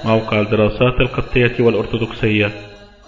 موقع الدراسات القبطية والأرثوذكسية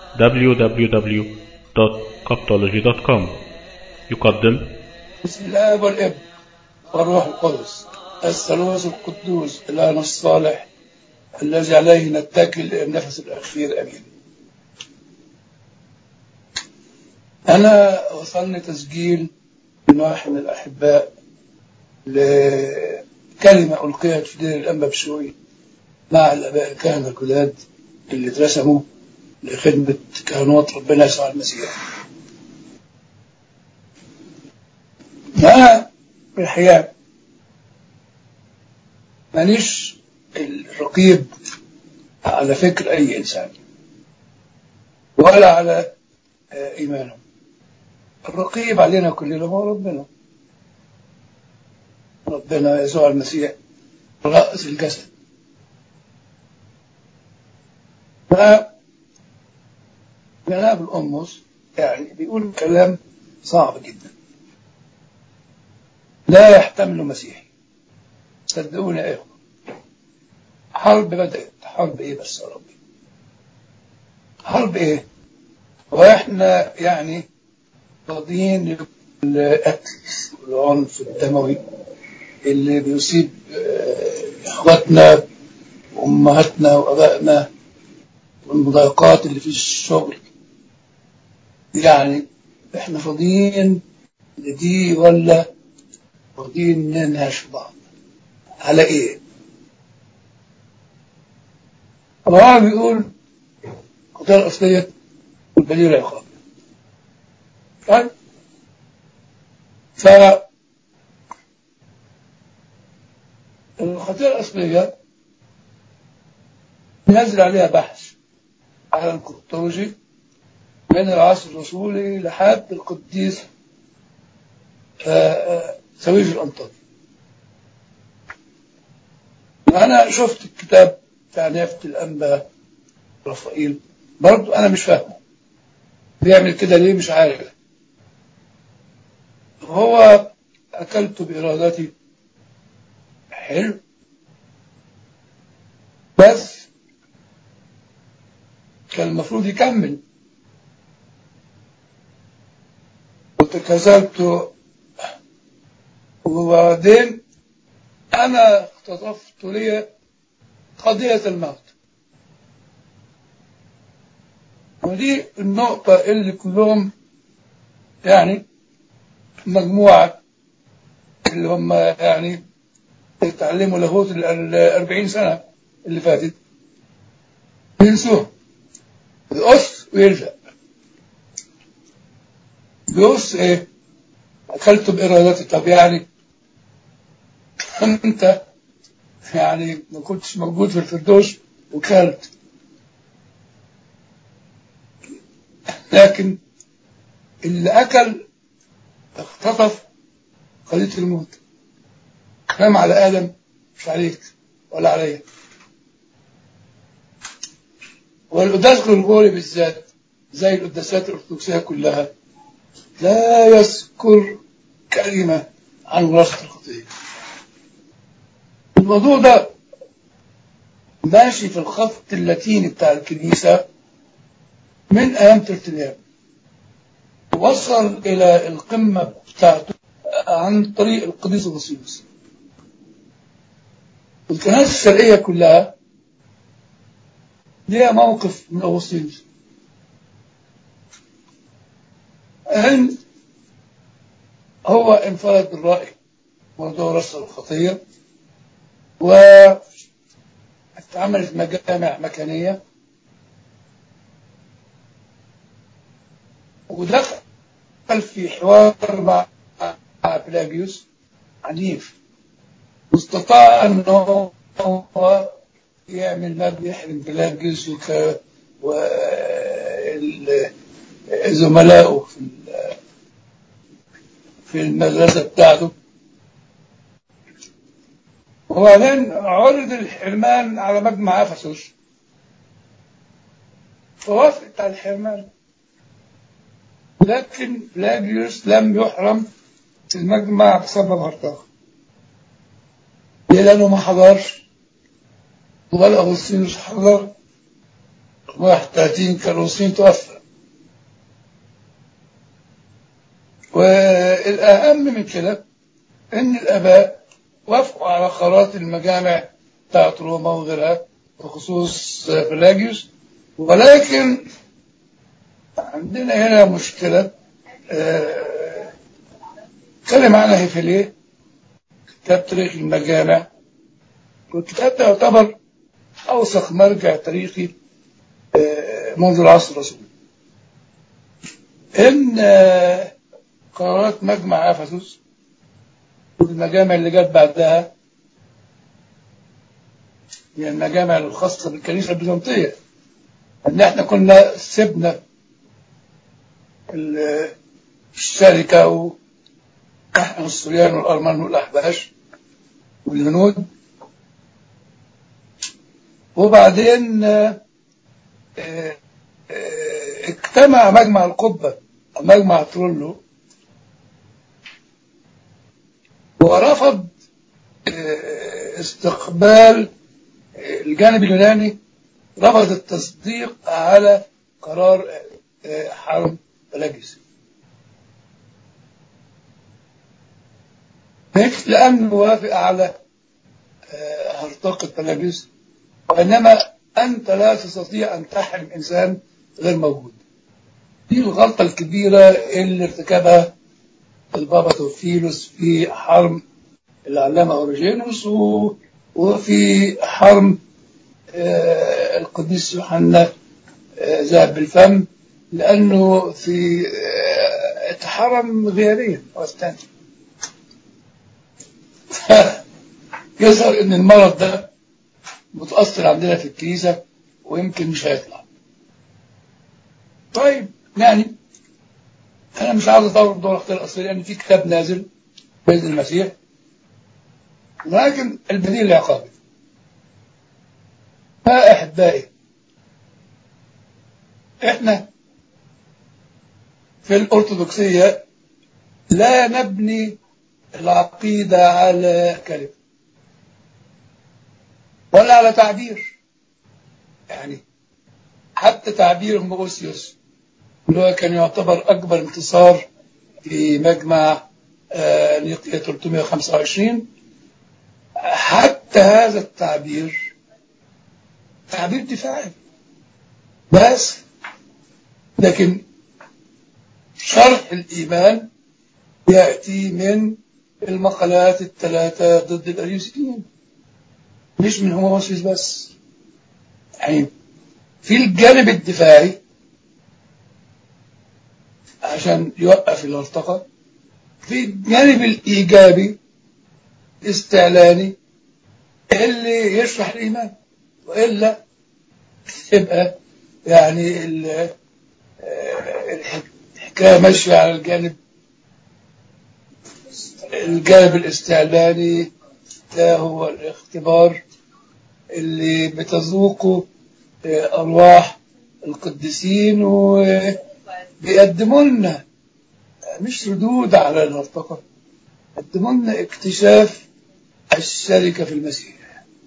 www.coptology.com يقدم بسم الله والابن والروح القدس الثالوث القدوس الآن الصالح الذي عليه نتكل النفس الأخير أمين أنا وصلني تسجيل من واحد من الأحباء لكلمة ألقيت في دير الأنبا بشوي مع الآباء الكهنة الجداد اللي اترسموا لخدمة كهنوت ربنا يسوع المسيح أنا في الحقيقة مانيش الرقيب على فكر أي إنسان ولا على إيمانه الرقيب علينا كلنا هو ربنا ربنا يسوع المسيح رأس الجسد ف جناب الأمس يعني بيقول كلام صعب جدا لا يحتمل مسيحي صدقوني ايه حرب بدأت حرب ايه بس يا ربي حرب ايه واحنا يعني راضيين القتل والعنف الدموي اللي بيصيب اخواتنا وامهاتنا وابائنا والمضايقات اللي في الشغل يعني احنا فاضيين لدي ولا فاضيين ننهش بعض على ايه الله بيقول القضية الأصلية والبديل العقاب طيب ف الخطيئة الأصلية نزل عليها بحث على الكروتولوجي من العصر الرسولي لحد القديس سويف الأنطاكي أنا شفت الكتاب بتاع نافة الأنبا رفائيل برضو أنا مش فاهمه بيعمل كده ليه مش عارف هو أكلت بإرادتي حلو بس كان المفروض يكمل وتكسلت وبعدين أنا اختطفت لي قضية الموت ودي النقطة اللي كلهم يعني مجموعة اللي هم يعني اتعلموا لاهوت الأربعين سنة اللي فاتت ينسوها بيقص ويرجع بيقص ايه اكلت بارادتي طب يعني انت يعني ما كنتش موجود في الفردوس وكلت لكن اللي اكل اختطف قضيه الموت كلام على ادم مش عليك ولا عليا والقداس الغرغوري بالذات زي القداسات الارثوذكسيه كلها لا يذكر كلمه عن وراثه الخطيه الموضوع ده ماشي في الخط اللاتيني بتاع الكنيسه من ايام ترتليان وصل الى القمه بتاعته عن طريق القديس البسيط الكنائس الشرقيه كلها ليها موقف من أغسطينوس أن هو انفرد بالرأي موضوع رص الخطية واتعملت مجامع مكانية ودخل في حوار مع بلاجيوس عنيف واستطاع أنه هو يعمل ما بيحرم بلاجز وك وزملائه في في المدرسة بتاعته وبعدين عرض الحرمان على مجمع أفسس فوافقت على الحرمان لكن بلاجيوس لم يحرم المجمع بسبب هرطقة ليه لأنه ما حضرش ولا أغسطينوس حضر 31 كان أغسطين توفى والأهم من كده إن الآباء وافقوا على قرارات المجامع بتاعت روما وغيرها بخصوص بلاجيوس ولكن عندنا هنا مشكلة آه، اتكلم عنها هيفيليه كتاب تاريخ المجامع والكتاب ده يعتبر أوثق مرجع تاريخي آه، منذ العصر الرسولي إن آه، قرارات مجمع أفسس والمجامع اللي جت بعدها هي المجامع الخاصة بالكنيسة البيزنطية إن إحنا كنا سبنا ال- الشركة ونحن الصليان والأرمان والأحباش والهنود وبعدين آه، آه، آه، اجتمع مجمع القبة مجمع ترولو ورفض آه، استقبال آه، الجانب اليوناني رفض التصديق على قرار آه، حرم بلاجيس مش لأنه وافق على آه، هرطقة بلاجيس وإنما أنت لا تستطيع أن تحرم إنسان غير موجود دي الغلطة الكبيرة اللي ارتكبها البابا توفيلوس في حرم العلامة أوريجينوس و- وفي حرم آه، القديس يوحنا آه، ذهب بالفم لأنه في آه، اتحرم غيابيا واستنى يظهر ان المرض ده متأثر عندنا في الكنيسة ويمكن مش هيطلع طيب يعني انا مش عاوز اطور في دور الاختيار الاصلي لان في كتاب نازل باذن المسيح ولكن البديل العقابي ما احبائي احنا في الارثوذكسيه لا نبني العقيده على كلمه ولا على تعبير يعني حتى تعبير موسيوس اللي هو كان يعتبر أكبر انتصار في مجمع آه، نيقيا 325 حتى هذا التعبير تعبير دفاعي بس لكن شرح الإيمان يأتي من المقالات الثلاثة ضد الأريوسيين مش من هوموسيس بس يعني في الجانب الدفاعي عشان يوقف الهرطقة في الجانب الإيجابي استعلاني اللي يشرح الإيمان وإلا تبقى يعني ال- آه، الح- الحكاية ماشية على الجانب الجانب الاستعلاني ده هو الاختبار اللي بتذوقه آه، أرواح القديسين وبيقدموا لنا مش ردود على الهرطقة قدموا لنا اكتشاف الشركة في المسيح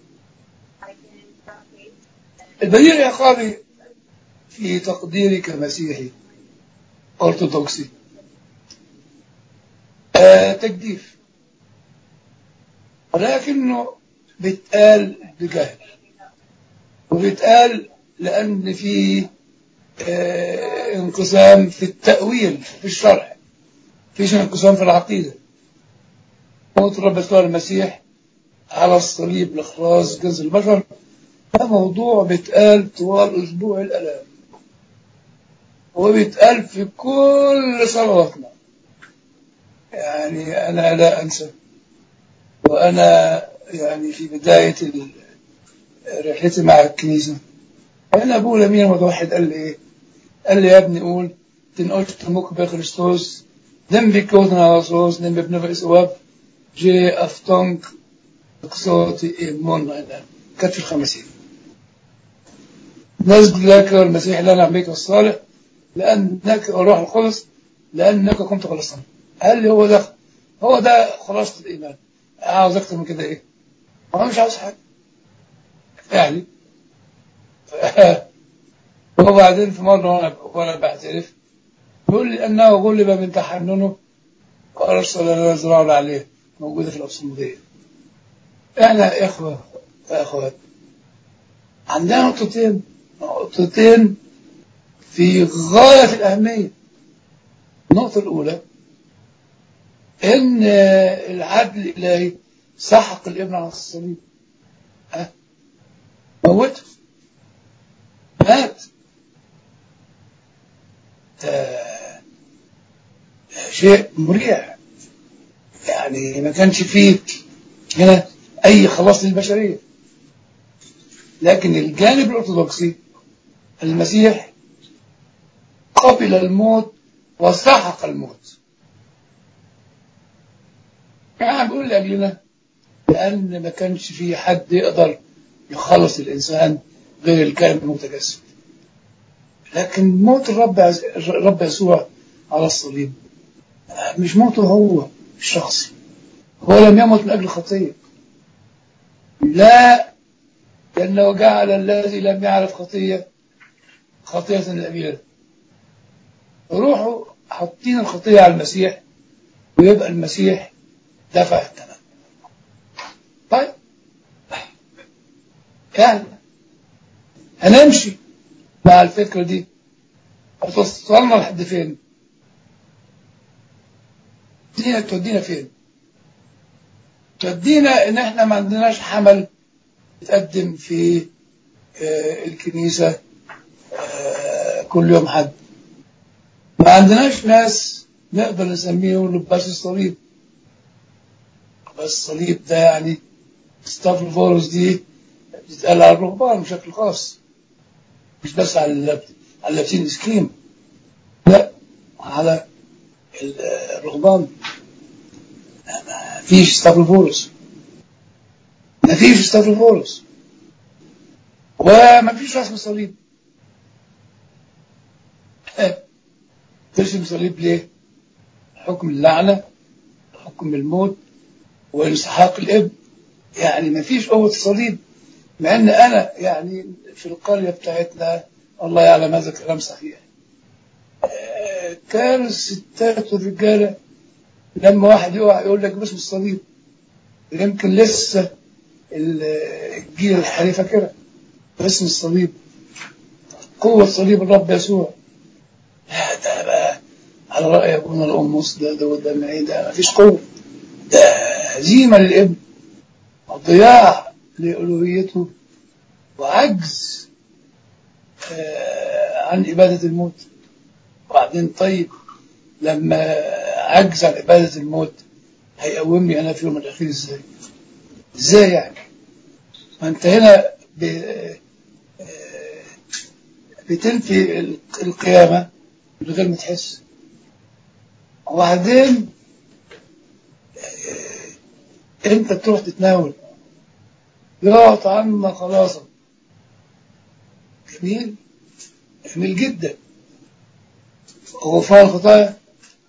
البديل العقابي في تقديري كمسيحي أرثوذكسي آه تجديف ولكنه بيتقال بجهل وبيتقال لأن في آه انقسام في التأويل في الشرح فيش انقسام في العقيدة موت الرب يسوع المسيح على الصليب لإخلاص جنس البشر ده موضوع بيتقال طوال أسبوع الآلام وبيتقال في كل صلواتنا يعني أنا لا أنسى وأنا يعني في بداية ال- رحلتي مع الكنيسة أنا أبوه لمين متوحد قال لي إيه؟ قال لي يا ابني قول تنقلش تمك بخريستوس دم بكوتنا على صوص دم بنفس واب جي أفتونك قصوتي إيمون كانت في الخمسين نسجد لك والمسيح لنا عبيك الصالح لأنك الروح القدس لأنك كنت خلصنا قال لي هو ده هو ده خلاصة الإيمان عاوز أكتر من كده إيه؟ أنا مش عاوز حاجة يعني وبعدين في مرة وأنا وأنا بعترف يقول لي أنه غلب من تحننه وأرسل لنا زرار عليه موجودة في الأبصمودية إحنا يا إخوة يا أخوات عندنا نقطتين نقطتين في غاية الأهمية النقطة الأولى إن العدل الإلهي سحق الابن على الصليب ها موته مات ده شيء مريع يعني ما كانش فيه هنا أي خلاص للبشرية لكن الجانب الأرثوذكسي المسيح قبل الموت وسحق الموت يعني بيقول لأجلنا لأن ما كانش في حد يقدر يخلص الإنسان غير الكلام المتجسد لكن موت الرب عز... الرب يسوع على الصليب مش موته هو الشخصي هو لم يمت من أجل خطية لا لأنه جعل الذي لم يعرف خطية خطية الأبيض روحوا حاطين الخطية على المسيح ويبقى المسيح دفع الثمن طيب يعني هنمشي مع الفكرة دي هتوصلنا لحد فين دي تودينا فين تودينا ان احنا ما عندناش حمل يتقدم في آه الكنيسة آه كل يوم حد ما عندناش ناس نقدر نسميهم لباس الصليب بس الصليب ده يعني ستافلوفورس دي بتتقال على الرهبان بشكل خاص مش بس على اللب... على اللابسين السكيم لا على الرهبان ما فيش ستافلوفورس ما فيش ستافلوفورس وما فيش رسم صليب ترسم صليب ليه؟ حكم اللعنة حكم الموت وانسحاق الابن يعني ما فيش قوة الصليب مع ان انا يعني في القرية بتاعتنا الله يعلم هذا كلام صحيح كان الستات والرجالة لما واحد يقع يقول لك باسم الصليب يمكن لسه الجيل الحالي فاكرها باسم الصليب قوة صليب الرب يسوع لا ده بقى على رأي أبونا الأمس ده ده ده معين ده مفيش قوة ده هزيمة للابن وضياع لألوهيته وعجز آه عن عبادة الموت وبعدين طيب لما عجز عن عبادة الموت هيقومني أنا في يوم الأخير إزاي إزاي يعني ما أنت هنا ب... بتنفي القيامة من غير ما تحس وبعدين انت تروح تتناول يعطى عنا خلاصا جميل جميل جدا غفران الخطايا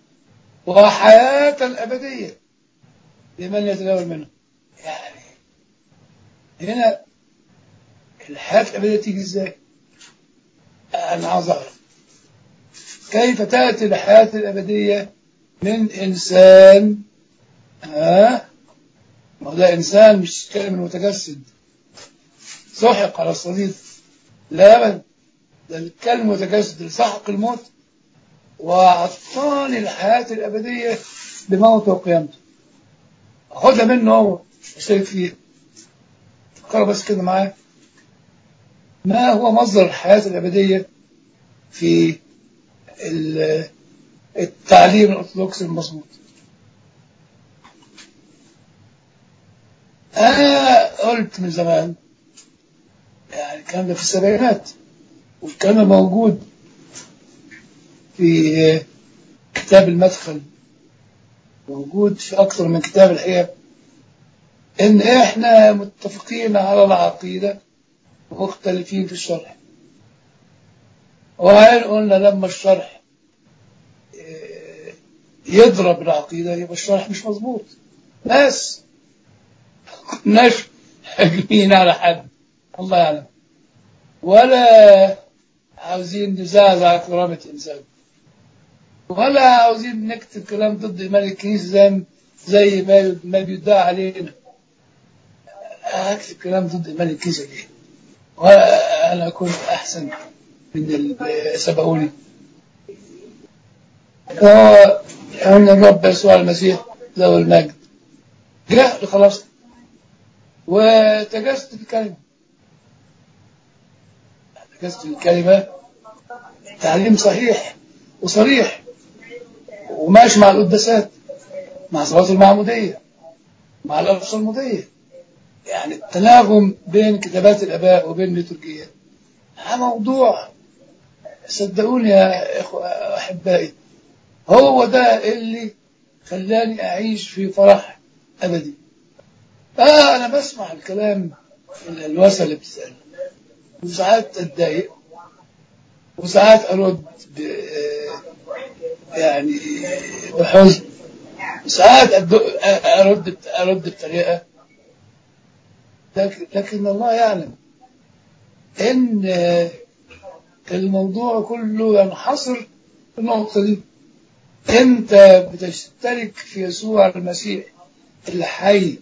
وحياة أبدية لمن يتناول منه يعني هنا الحياة الأبدية تيجي ازاي؟ أنا عاوز أعرف كيف تأتي الحياة الأبدية من إنسان ها ما ده إنسان مش كلمة متجسد سحق على الصليب لا أبدا ده الكلمة المتجسد اللي سحق الموت وأعطاني الحياة الأبدية بموته وقيامته أخدها منه هو أشترك فيه فكروا بس كده معايا ما هو مصدر الحياة الأبدية في التعليم الأرثوذكسي المظبوط أنا قلت من زمان يعني الكلام ده في السبعينات والكلام ده موجود في كتاب المدخل موجود في أكثر من كتاب الحقيقة إن إحنا متفقين على العقيدة ومختلفين في الشرح وهل قلنا لما الشرح يضرب العقيدة يبقى الشرح مش مظبوط بس كناش هاجمين على حد الله يعلم ولا عاوزين نزعزع كرامة إنسان ولا عاوزين نكتب كلام ضد إيمان الكنيسة زي زي ما ما بيدعى علينا أكتب كلام ضد إيمان الكنيسة ليه؟ وأنا أكون أحسن من اللي سبقوني هو أن الرب يسوع المسيح له المجد جاء خلاص وتجسد الكلمة تجسد الكلمة تعليم صحيح وصريح وماشي مع القداسات مع صلاة المعمودية مع الأرصة المضية يعني التناغم بين كتابات الآباء وبين الليتورجية ده موضوع صدقوني يا إخوة أحبائي هو ده اللي خلاني أعيش في فرح أبدي آه أنا بسمع الكلام الوسع اللي بتسأله وساعات أتضايق وساعات أرد ب يعني بحزن ساعات أرد أرد بطريقة لكن, لكن الله يعلم إن الموضوع كله ينحصر في النقطة دي أنت بتشترك في يسوع المسيح الحي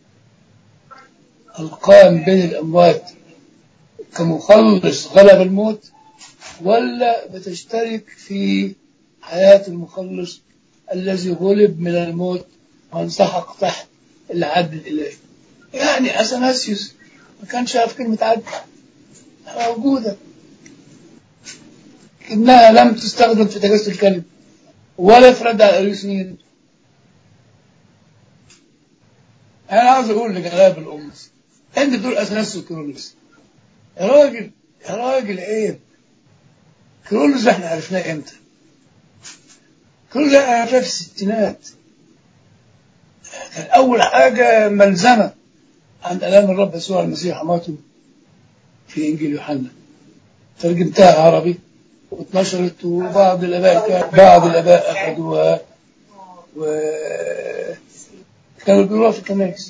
القائم بين الأموات كمخلص غلب الموت ولا بتشترك في حياة المخلص الذي غلب من الموت وانسحق تحت العدل الإلهي يعني أثناسيوس ما كانش شايف كلمة عدل موجودة إنها لم تستخدم في تجسد الكلمة ولا في رد على الأريسيين أنا عاوز أقول لجلاب الأمس أنت بتقول أثناسيوس كرولوس يا راجل يا راجل عيب كرولوس احنا عرفناه امتى؟ كرولوس احنا عرفناه في الستينات كان أول حاجة ملزمة عن آلام الرب يسوع المسيح حماته في إنجيل يوحنا ترجمتها عربي واتنشرت وبعض الآباء كان بعض الآباء أخذوها وكانوا بيقولوها في الكنائس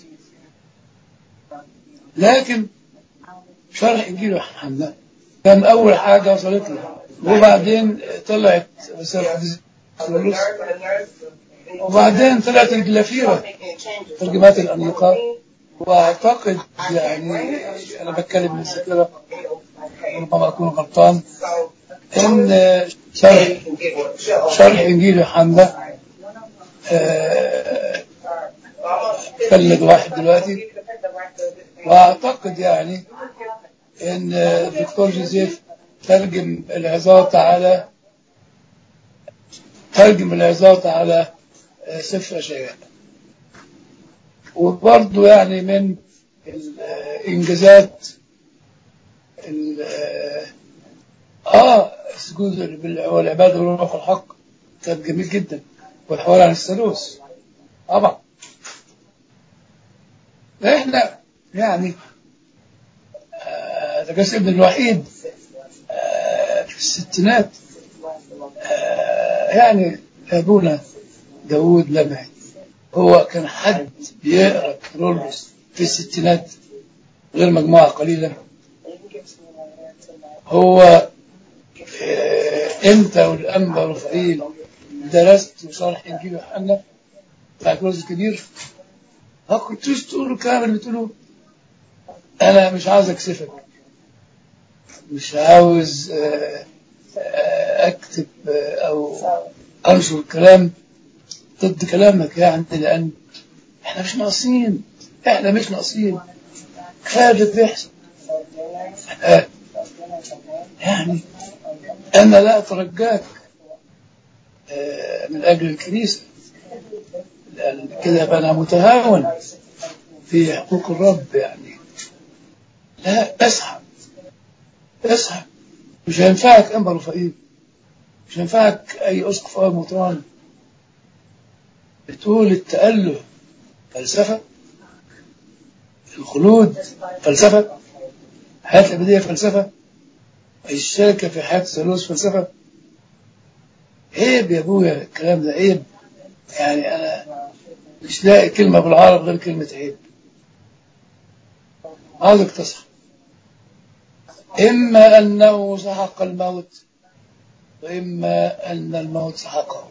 لكن شرح إنجيل يوحنا كان أول حاجة وصلت لي وبعدين طلعت رسالة الرسل وبعدين طلعت الجلافيرة ترجمات الأنيقة وأعتقد يعني أنا بتكلم من الذاكرة ربما أكون غلطان إن شرح شرح إنجيل يوحنا فلد واحد دلوقتي وأعتقد يعني إن الدكتور جوزيف ترجم العظات على ترجم العظات على سفر أشعياء وبرضه يعني من الإنجازات آه السجود والعبادة والروح الحق كان جميل جدا والحوار عن الثالوث طبعا احنا يعني ده كان ابن الوحيد آه في الستينات آه يعني ابونا داوود لمعي هو كان حد بيقرا كرولوس في الستينات غير مجموعه قليله هو آه انت والانبا رفعيل درست شرح انجيل يوحنا بتاع كرولوس الكبير ما كنتوش تقولوا الكلام اللي بتقولوه انا مش عاوز اكسفك مش عاوز اكتب او انشر كلام ضد كلامك يعني لان احنا مش ناقصين احنا مش ناقصين كفايه اللي بيحصل يعني انا لا اترجاك من اجل الكنيسه لان كده انا متهاون في حقوق الرب يعني لا اسحب اسحب مش هينفعك انبا رفائيل مش هينفعك اي اسقف او مطران بتقول التأله فلسفة الخلود فلسفة الحياة الأبدية فلسفة الشركة في حياة الثالوث فلسفة عيب يا ابويا الكلام ده عيب يعني انا مش لاقي كلمة بالعرب غير كلمة عيب عاوزك تصحى إما أنه سحق الموت وإما أن الموت سحقه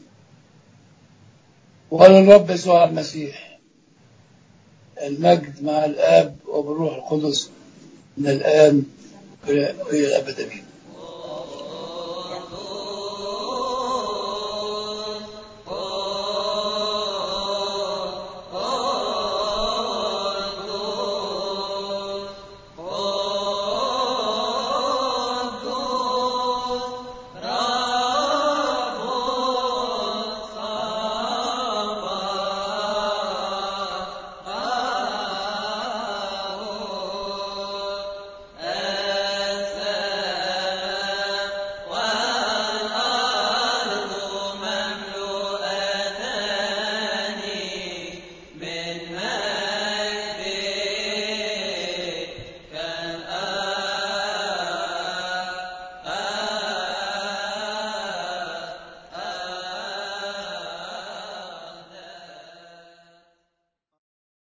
وللرب يسوع المسيح المجد مع الآب وبالروح القدس من الآن إلى إلى الأبد آمين